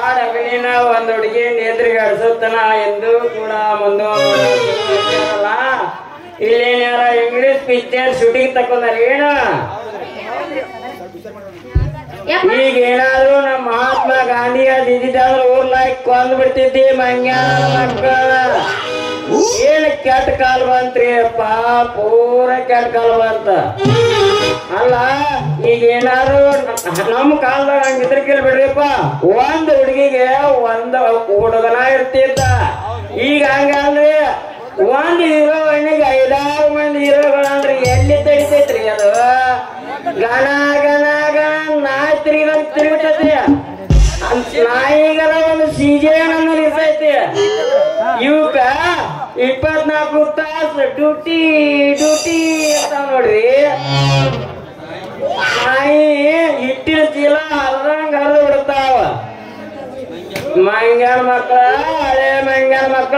ಕಾಡ್ ಹಗಲಿನ ಒಂದ್ ಹುಡುಗಿ ಎದುರುಗಡಿಸುತ್ತನ ಎಂದು ಕೂಡ ಮುಂದುವರಲ್ಲ ಇಲ್ಲೇನ್ಯಾರ ಇಂಗ್ಲಿಷ್ ಪಿಕ್ಚರ್ ಶೂಟಿಂಗ್ ತಕೊಂಡಾರ ಏನು ಯಪ್ಪ ಈಗ ಏನಾದ್ರು ನಮ್ಮ ಮಹಾತ್ಮ ಗಾಂಧಿ ಅದು ಇದ್ದಿದ್ದಾದ್ರೆ ಊರ್ಲಾಗ ಕೊಂದ್ ಬಿಡ್ತಿದ್ದಿ ಮಂಗ್ಯಾನ ಮಕ್ಕಳ ಏನ್ ಕೆಟ್ಟ ಕಾಲ ಬಂತ್ರಿ ಅಪ್ಪ ಪೂರ ಕೆಟ್ಟ ಕಾಲ ಬಂತ ಅಲ್ಲ ಈಗ ಏನಾದ್ರು ನ- ನಮ್ಮ ಕಾಲದಾಗ ಹಂಗಿದ್ರ ಕೇಳಿ ಬಿಡ್ರಿಪ್ಪ ಒಂದ್ ಹುಡುಗಿಗೆ ಒಂದ್ ಹುಡುಗನ ಇರ್ತಿದ್ದ ಈಗ ಹಂಗಲ್ರಿ ಒಂದ್ ಹೀರೋಯಿನಿಗೆ ಐದಾರು ಮಂದಿ ಹೀರೋಗಳಂದ್ರೆ ಎಲ್ಲಿ ತೆಗಿತೈತ್ರಿ ಅದು ಗಣ ಗಣ ಗಣ ನಾಯಿ ತಿರುಗಿದಂಗ್ ತಿರುಗತೈತಿ ಅಂತ್ ನಾಯಿಗರ ಒಂದು ಸೀಜನ್ ಅನ್ನೋದು ಇರ್ತೈತಿ ಇವಕ್ಕ ಇಪ್ಪತ್ನಾಲ್ಕು ತಾಸು ಡ್ಯೂಟಿ ಡ್ಯೂಟಿ ಅಂತ ನೋಡ್ರಿ ನಾಯಿ ಹಿಟ್ಟಿನ ಚೀಲ ಹರಿದಂಗ ಹರಿದು ಬಿಡ್ತಾವ ಮಂಗ್ಯಾನ ಮಕ್ಕಳ ಹಳೆ ಮಂಗ್ಯಾನ ಮಕ್ಕಳ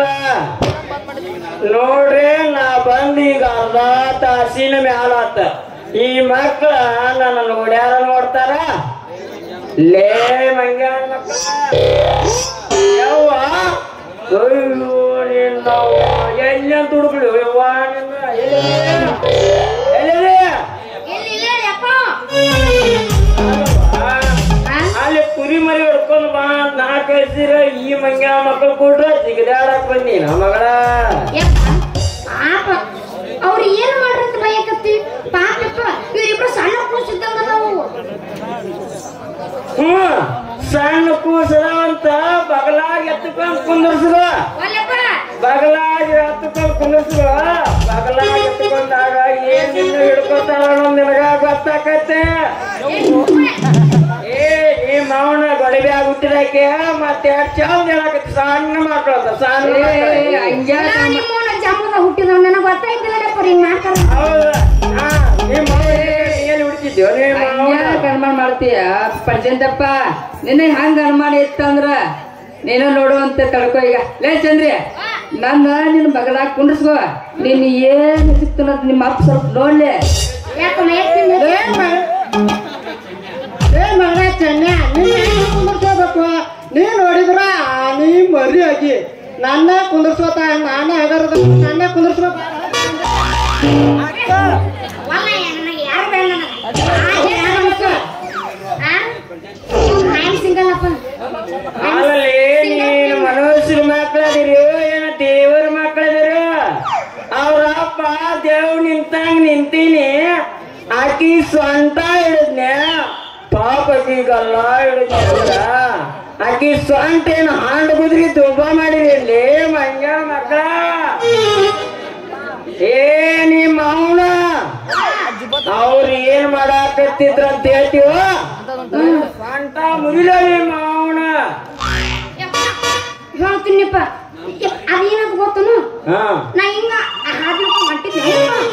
ನೋಡ್ರಿ ನಾ ಬಂದ್ ಈಗ ಅರ್ಧ ತಾಸಿನ ಮ್ಯಾಲ ಆತ ಈ ಮಕ್ಕಳ ನನ್ನ ನೋಡ್ಯಾರ ನೋಡ್ತಾರ ಲೇ ಮಂಗ್ಯಾನ ಮಕ್ಕಳ ಯವ್ವ ಅಯ್ಯೋ ನಿನ್ನ ಎಲ್ಲಿ ಅಂತ ಹುಡುಕ್ಲಿ ಯವ್ವ ನಿನ್ನ ಎಲ್ಲಿದೆ? ಎಲ್ಲಿದೆ? ಎಲ್ಲಿ ಇಲ್ಲ ಯಪ್ಪ ಆ, ಅಲ್ಲಿ ಕುರಿ ಮರಿ ಹೊಡ್ಕೊಂಡು ಬಾ ಅಂತ ನಾ ಕಳ್ಸಿರ ಈ ಮಂಗ್ಯ ಮಕ್ಕಳು ಕೊಟ್ರ ಜಿಗದಾಡಕ್ ಬಂದಿ ನಾ ಮಗಳ ಯಪ್ಪ ಪಾಪ ಅವ್ರು ಏನ್ ಮಾಡ್ರಂತ ಬಯಕತ್ತಿ ಪಾಪಪ್ಪ ಇವ್ರಿಬ್ರು ಸಣ್ಣ ಕೂಸಿದ್ದಂಗ ನಾವು ಹ್ಮ್ ಸಣ್ಣ ಕೂಸದವಂತ ಬಗಲಾಗ ಎತ್ತಕೊಂಡ್ ಕುಂದರ್ಸುವ ಒಲ್ಲಪ್ಪ ಬಗಲಾಗ ಎತ್ತಕೊಂಡ್ ಕುಂದರ್ಸುವ ಬಗಲಾಗ ಎತ್ತಕೊಂಡಾಗ ಏನ್ ನಿನ್ನ ಹಿಡ್ಕೊತಾರ ಅನ್ನೋದ್ ನಿನಗ ಗೊತ್ತಾಕತ್ತೆ ಏ ಈ ಮಾವನ ಗೊಡವೆ ಆಗ್ಬಿಟ್ಟಿದಾಕೆ ಮತ್ತೆ ಚಂದ ಹೇಳಕತ್ತಿ ಸಣ್ಣ ಮಕ್ಕಳು ಅಂತ ಸಣ್ಣ ಮಕ್ಕಳು. ನಿಮ್ಮವನ ಜಂಬದ ಹುಟ್ಟಿದವ್ ನನಗೆ ಗೊತ್ತಾಯ್ತಿಲ್ಲಪ್ಪ ಹಿಂಗ್ ಮಾಡ್ತಾರ ಹೌದಾ? ಹಾ, ನಿಮ್ಮ ಮಾವ ಎಲ್ಲಿ ಹುಡ್ತಿದ್ಯೋ ನಿಮ್ಮ ಮಾವ? ಯಾಕೆ ಅನುಮಾನ ಮಾಡ್ತೀಯ ಪರ್ಜೆಂಟಪ್ಪ ನಿನ್ನ ಹಂಗ ಅನುಮಾನ ಇತ್ತಂದ್ರ ನೀನು ನೋಡುವಂತ ಕಳ್ಕೊ ಈಗ ಲೇ ಚಂದ್ರಿ ನನ್ನ ನಿನ್ನ ಬಗಲಾಗ ಕುಂಡ್ರಸ್ಕೋ ನೀನ್ ಏನ್ ಸಿಕ್ತಾನ ನಿಮ್ಮ ಅಪ್ಪ ಸ್ವಲ್ಪ ನೋಡ್ಲಿ ಯಾಕಮ್ಮ ಯಾಕೆ ಏ ಮಗನ ಚೆನ್ನ ನೀನ್ ಕುಂದರ್ಸೋಬೇಕು ನೀ ನೋಡಿದ್ರ ನೀ ಮರಿ ಆಗಿ ನನ್ನ ಕುಂದರ್ಸೋತ ನಾನೇ ಆಗರದ ನನ್ನ ಕುಂದರ್ಸ್ಬೇಕು ಒಲ್ಲ ನನಗೆ ಯಾರು ಬೇಡ ನನಗೆ ಸಿಂಗಲ್ ಅಪ್ಪ ಅಲ್ಲಲ್ಲಿ ನೀನು ಮನುಷ್ಯರ ಮಕ್ಕಳದಿರಿ ಏನ ದೇವರ ಮಕ್ಕಳದಿರಿ ಅವ್ರ ಅಪ್ಪ ದೇವ್ ನಿಂತಂಗ್ ನಿಂತೀನಿ ಆಕಿ ಸ್ವಂತ ಹಿಡಿದ್ನೆ ಪಾಪ ಆಕಿಗಲ್ಲ ಹಿಡಿದ್ನೆ ಅಂದ್ರ ಆಕಿ ಸ್ವಂತ ಏನು ಹಾಂಡ್ ಗುದ್ರಿ ದುಬ್ಬ ಮಾಡಿರಿ ಇಲ್ಲಿ ಮಂಗ್ಯ ಮಕ್ಕಳ ಏ ನಿಮ್ಮ ಅವನ ಅವ್ರು ಏನ್ ಮಾಡಾಕತ್ತಿದ್ರ ಅಂತ ಹೇಳ್ತೀವ ಸ್ವಂತ ಮುರಿಲ ನಿಮ್ಮ ಅವನ ಹೇಳ್ತೀನಿಪ್ಪ ಅದೇನದು ಗೊತ್ತನು ಹಾ ನಾ ಹಿಂಗ ಹಾದ್ಲಕ್ಕ ಹೊಂಟಿದ್ದೆ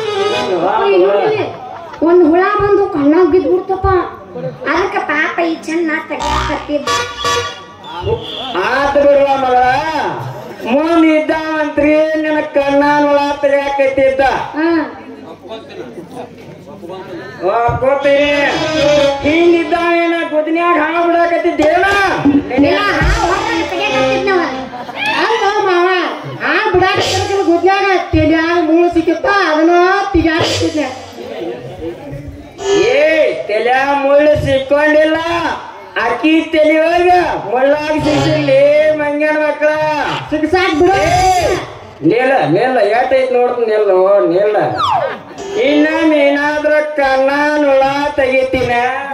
ಒಂದು ಹುಳ ಬಂದು ಕಣ್ಣಾಗ ಬಿದ್ದು ಬಿಡ್ತಪ್ಪ ಅದಕ್ಕೆ ಪಾಪ ಈ ಚೆನ್ನ ತೆಗಿಯಾಕತ್ತಿದ್ದ ಆತ ಬಿಡುವ ಮಗಳ ಮುಂದ್ ಇದ್ದಾವಂತ್ರಿ ನಿನ್ನ ಕಣ್ಣಾನ್ ಒಳ ತೆಗಿಯಾಕತ್ತಿದ್ದ ಹಾ ಒಪ್ಕೋತೀನಿ ಹಿಂಗಿದ್ದ ಏನ ಗುದ್ನ್ಯಾಗ ಹಾಳು ಬಿಡಾಕತ್ತಿದ್ದೇನ ಇಲ್ಲ ಹೊರಗೆ ತೆಗಿಯಾಕತ್ತಿದ್ನವ ಹಂಗ ಮಾವ ಆ ಬಿಡಾಕ ಗುದ್ಯಾಗ ತೆಲಿಯಾಗ ಮೂಳು ಸಿಕ್ಕಿತ್ತ ಅದನ್ನ ತಿಗಾಡ್ತಿದ್ನೆ ಏ ತಲೆ ಮುಳ್ಳು ಸಿಕ್ಕೊಂಡಿಲ್ಲ ಅಕ್ಕಿ ತಲೆಯೊಳಗ ಮುಳ್ಳಾಗಿ ಸಿಕ್ಕಿರ್ಲಿ ಮಂಗ್ಯಾನ ಮಕ್ಕಳ ಸಿಕ್ಸಾಕ್ ಬಿಡು ನೀಲ ನೀಲ ಏಟೈತ್ ನೋಡ್ತೀನಿ ನಿಲ್ಲು ನೀಲ ಇನ್ನೊಮ್ಮೆ ಏನಾದ್ರ ಕಣ್ಣ ನುಳ ತೆಗಿತೀನ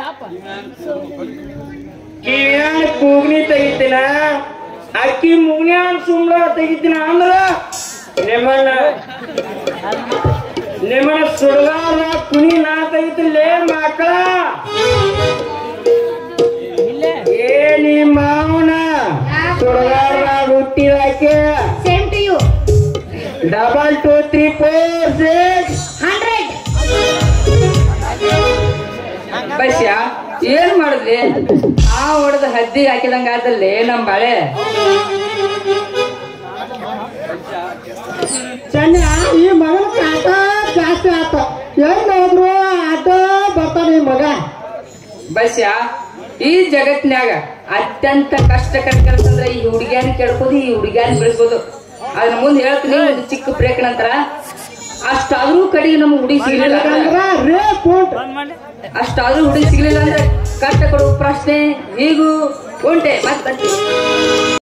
ಕಿವಿಯಾನ ಕೂಗ್ನಿ ತೆಗಿತೀನ ಅಕ್ಕಿ ಮುಗ್ನ್ಯಾನ್ ಸುಮ್ಳ ತೆಗಿತೀನ ಅಂದ್ರ ನಿಮ್ಮನ್ನ ನಿಮ್ಮನ್ನ ಸುಡಗಾರ ಕುಣಿ ನಾ ತೆಗಿತಿಲ್ಲೇ ಮಕ್ಕಳ ಏ ನಿಮ್ಮ ಮಾವನ ಸುಡಗಾರ ಹುಟ್ಟಿದಾಕೆ same to you double two three four six hundred ಬಸ್ಯ ಏನ್ ಮಾಡಿದ್ರಿ ಆ ಹೊಡೆದ ಹದ್ದಿ ಹಾಕಿದಂಗ ಆದಲ್ಲಿ ನಮ್ ಬಾಳೆ ಚೆನ್ನ ಈ ಮಗನ ಕಾಟ ಜಾಸ್ತಿ ಆತ ಏನ್ ಹೋದ್ರು ಆಟ ಬರ್ತಾನ ಈ ಮಗ ಬಸ್ಯ ಈ ಜಗತ್ತಿನ್ಯಾಗ ಅತ್ಯಂತ ಕಷ್ಟಕರ ಕೆಲಸ ಅಂದ್ರೆ ಈ ಹುಡುಗಿಯಾನ ಕೆಡ್ಬೋದು ಈ ಹುಡುಗಿಯಾನ ಬೆಳೆಸ್ಬೋದು ಅದನ್ನ ಮುಂದೆ ಹೇಳ್ತೀನಿ ಒಂದು ಚಿಕ್ಕ ಬ್ರೇಕ್ ನಂತರ ಅಷ್ಟಾದ್ರೂ ಕಡೆಗೆ ನಮ್ಮ ಹುಡುಗಿ ಸಿಗಲಿಲ್ಲ ಅಂದ್ರೆ- ಅಂದ್ರ ರೇ ಪೋಂಟ್ ಅಷ್ಟಾದ್ರೂ ಹುಡುಗಿ ಸಿಗ್ಲಿಲ್ಲ ಅಂದ್ರೆ ಕಷ್ಟ ಕೊಡುವ ಪ್ರಶ್ನೆ ಹೀಗೂ ಉಂಟೆ ಮತ್ತೆ